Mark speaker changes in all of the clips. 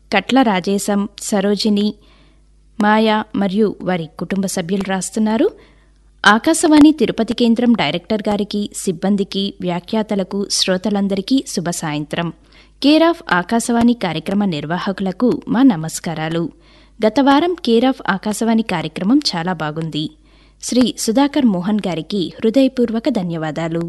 Speaker 1: కట్ల రాజేశం సరోజిని మాయా మరియు వారి కుటుంబ సభ్యులు రాస్తున్నారు ఆకాశవాణి తిరుపతి కేంద్రం డైరెక్టర్ గారికి సిబ్బందికి వ్యాఖ్యాతలకు శ్రోతలందరికీ శుభ సాయంత్రం కేర్ ఆఫ్ ఆకాశవాణి కార్యక్రమ నిర్వాహకులకు మా నమస్కారాలు గత వారం కేర్ ఆఫ్ ఆకాశవాణి కార్యక్రమం చాలా బాగుంది శ్రీ సుధాకర్ మోహన్ గారికి హృదయపూర్వక ధన్యవాదాలు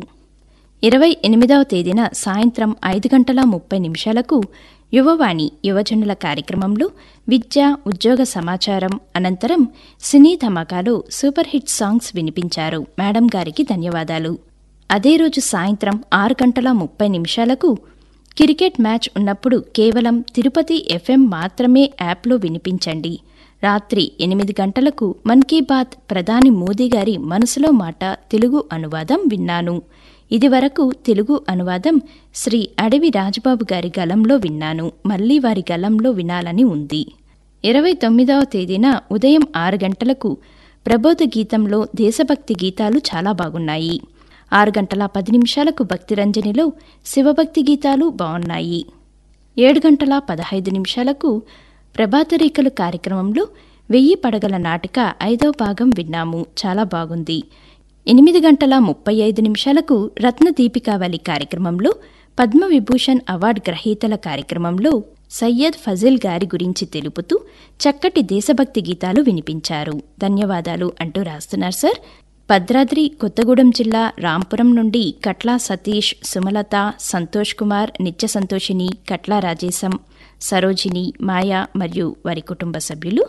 Speaker 1: ఇరవై ఎనిమిదవ తేదీన సాయంత్రం ఐదు గంటల ముప్పై నిమిషాలకు యువవాణి యువజనుల కార్యక్రమంలో విద్య ఉద్యోగ సమాచారం అనంతరం సినీ ధమాకాలో సూపర్ హిట్ సాంగ్స్ వినిపించారు మేడం గారికి ధన్యవాదాలు అదే రోజు సాయంత్రం ఆరు గంటల ముప్పై నిమిషాలకు క్రికెట్ మ్యాచ్ ఉన్నప్పుడు కేవలం తిరుపతి ఎఫ్ఎం మాత్రమే యాప్లో వినిపించండి రాత్రి ఎనిమిది గంటలకు మన్ కీ బాత్ ప్రధాని మోదీ గారి మనసులో మాట తెలుగు అనువాదం విన్నాను ఇదివరకు తెలుగు అనువాదం శ్రీ అడవి రాజబాబు గారి గలంలో విన్నాను మళ్లీ వారి గలంలో వినాలని ఉంది ఇరవై తొమ్మిదవ తేదీన ఉదయం ఆరు గంటలకు ప్రబోధ గీతంలో దేశభక్తి గీతాలు చాలా బాగున్నాయి ఆరు గంటల పది నిమిషాలకు భక్తిరంజనిలో శివభక్తి గీతాలు బాగున్నాయి ఏడు గంటల పదహైదు నిమిషాలకు ప్రభాతరేఖలు కార్యక్రమంలో వెయ్యి పడగల నాటిక ఐదో భాగం విన్నాము చాలా బాగుంది ఎనిమిది గంటల ముప్పై ఐదు నిమిషాలకు రత్న దీపికావళి కార్యక్రమంలో పద్మవిభూషణ్ అవార్డు గ్రహీతల కార్యక్రమంలో సయ్యద్ ఫజిల్ గారి గురించి తెలుపుతూ చక్కటి దేశభక్తి గీతాలు వినిపించారు ధన్యవాదాలు అంటూ రాస్తున్నారు సార్ భద్రాద్రి కొత్తగూడెం జిల్లా రాంపురం నుండి కట్లా సతీష్ సుమలత సంతోష్ కుమార్ నిత్య సంతోషిని కట్లా రాజేశం సరోజిని మాయా మరియు వారి కుటుంబ సభ్యులు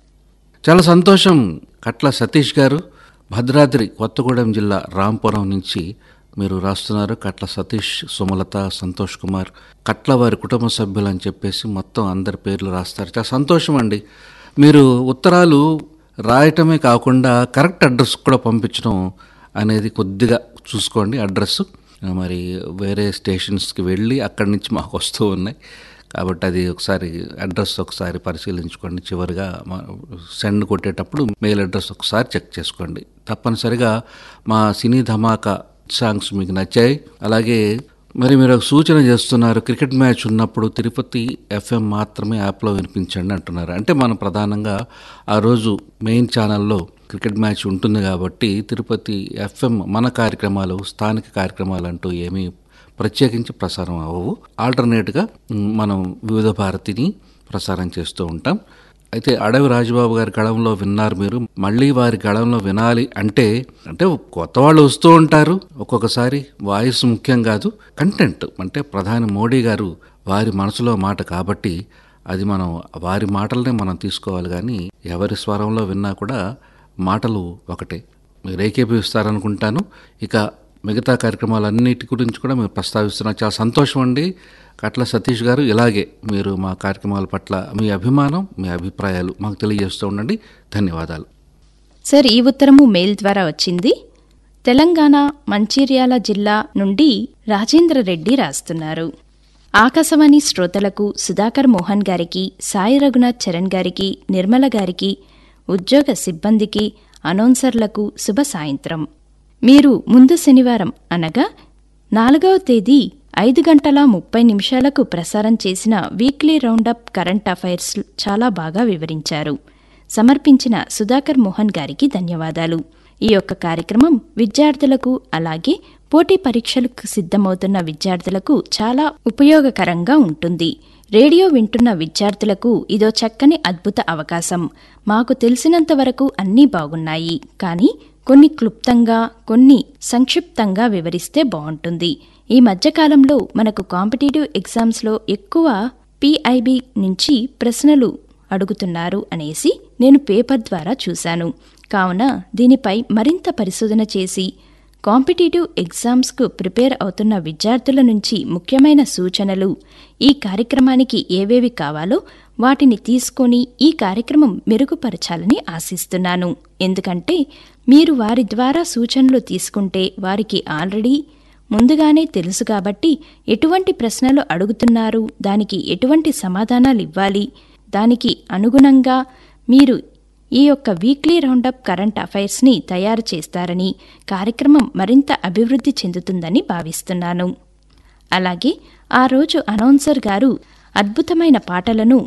Speaker 2: చాలా సంతోషం కట్ల సతీష్ గారు భద్రాద్రి కొత్తగూడెం జిల్లా రాంపురం నుంచి మీరు రాస్తున్నారు కట్ల సతీష్ సుమలత సంతోష్ కుమార్ కట్ల వారి కుటుంబ సభ్యులు అని చెప్పేసి మొత్తం అందరి పేర్లు రాస్తారు చాలా సంతోషం అండి మీరు ఉత్తరాలు రాయటమే కాకుండా కరెక్ట్ అడ్రస్ కూడా పంపించడం అనేది కొద్దిగా చూసుకోండి అడ్రస్ మరి వేరే స్టేషన్స్కి వెళ్ళి అక్కడి నుంచి మాకు వస్తూ ఉన్నాయి కాబట్టి అది ఒకసారి అడ్రస్ ఒకసారి పరిశీలించుకోండి చివరిగా సెండ్ కొట్టేటప్పుడు మెయిల్ అడ్రస్ ఒకసారి చెక్ చేసుకోండి తప్పనిసరిగా మా సినీ ధమాకా సాంగ్స్ మీకు నచ్చాయి అలాగే మరి మీరు ఒక సూచన చేస్తున్నారు క్రికెట్ మ్యాచ్ ఉన్నప్పుడు తిరుపతి ఎఫ్ఎం మాత్రమే యాప్లో వినిపించండి అంటున్నారు అంటే మనం ప్రధానంగా ఆ రోజు మెయిన్ ఛానల్లో క్రికెట్ మ్యాచ్ ఉంటుంది కాబట్టి తిరుపతి ఎఫ్ఎం మన కార్యక్రమాలు స్థానిక కార్యక్రమాలు అంటూ ఏమీ ప్రత్యేకించి ప్రసారం అవ్వవు ఆల్టర్నేట్గా మనం వివిధ భారతిని ప్రసారం చేస్తూ ఉంటాం అయితే అడవి రాజబాబు గారి గళంలో విన్నారు మీరు మళ్ళీ వారి గళంలో వినాలి అంటే అంటే కొత్త వాళ్ళు వస్తూ ఉంటారు ఒక్కొక్కసారి వాయిస్ ముఖ్యం కాదు కంటెంట్ అంటే ప్రధాని మోడీ గారు వారి మనసులో మాట కాబట్టి అది మనం వారి మాటలనే మనం తీసుకోవాలి కానీ ఎవరి స్వరంలో విన్నా కూడా మాటలు ఒకటే మీరు ఏకీభవిస్తారనుకుంటాను ఇక మిగతా కార్యక్రమాలన్నిటి గురించి కూడా మీరు ప్రస్తావిస్తున్నారు చాలా సంతోషం అండి కట్ల సతీష్ గారు ఇలాగే మీరు మా కార్యక్రమాల పట్ల మీ అభిమానం మీ అభిప్రాయాలు మాకు తెలియజేస్తూ ఉండండి ధన్యవాదాలు
Speaker 1: సార్ ఈ ఉత్తరము మెయిల్ ద్వారా వచ్చింది తెలంగాణ మంచిర్యాల జిల్లా నుండి రాజేంద్ర రెడ్డి రాస్తున్నారు ఆకాశవాణి శ్రోతలకు సుధాకర్ మోహన్ గారికి సాయి రఘునాథ్ చరణ్ గారికి నిర్మల గారికి ఉద్యోగ సిబ్బందికి అనౌన్సర్లకు శుభ సాయంత్రం మీరు ముందు శనివారం అనగా నాలుగవ తేదీ ఐదు గంటల ముప్పై నిమిషాలకు ప్రసారం చేసిన వీక్లీ రౌండప్ కరెంట్ అఫైర్స్ చాలా బాగా వివరించారు సమర్పించిన సుధాకర్ మోహన్ గారికి ధన్యవాదాలు ఈ యొక్క కార్యక్రమం విద్యార్థులకు అలాగే పోటీ పరీక్షలకు సిద్ధమవుతున్న విద్యార్థులకు చాలా ఉపయోగకరంగా ఉంటుంది రేడియో వింటున్న విద్యార్థులకు ఇదో చక్కని అద్భుత అవకాశం మాకు తెలిసినంత వరకు అన్నీ బాగున్నాయి కానీ కొన్ని క్లుప్తంగా కొన్ని సంక్షిప్తంగా వివరిస్తే బాగుంటుంది ఈ మధ్యకాలంలో మనకు కాంపిటేటివ్ ఎగ్జామ్స్లో ఎక్కువ పిఐబి నుంచి ప్రశ్నలు అడుగుతున్నారు అనేసి నేను పేపర్ ద్వారా చూశాను కావున దీనిపై మరింత పరిశోధన చేసి కాంపిటేటివ్ ఎగ్జామ్స్కు ప్రిపేర్ అవుతున్న విద్యార్థుల నుంచి ముఖ్యమైన సూచనలు ఈ కార్యక్రమానికి ఏవేవి కావాలో వాటిని తీసుకొని ఈ కార్యక్రమం మెరుగుపరచాలని ఆశిస్తున్నాను ఎందుకంటే మీరు వారి ద్వారా సూచనలు తీసుకుంటే వారికి ఆల్రెడీ ముందుగానే తెలుసు కాబట్టి ఎటువంటి ప్రశ్నలు అడుగుతున్నారు దానికి ఎటువంటి సమాధానాలు ఇవ్వాలి దానికి అనుగుణంగా మీరు ఈ యొక్క వీక్లీ రౌండప్ కరెంట్ అఫైర్స్ని తయారు చేస్తారని కార్యక్రమం మరింత అభివృద్ధి చెందుతుందని భావిస్తున్నాను అలాగే ఆ రోజు అనౌన్సర్ గారు అద్భుతమైన పాటలను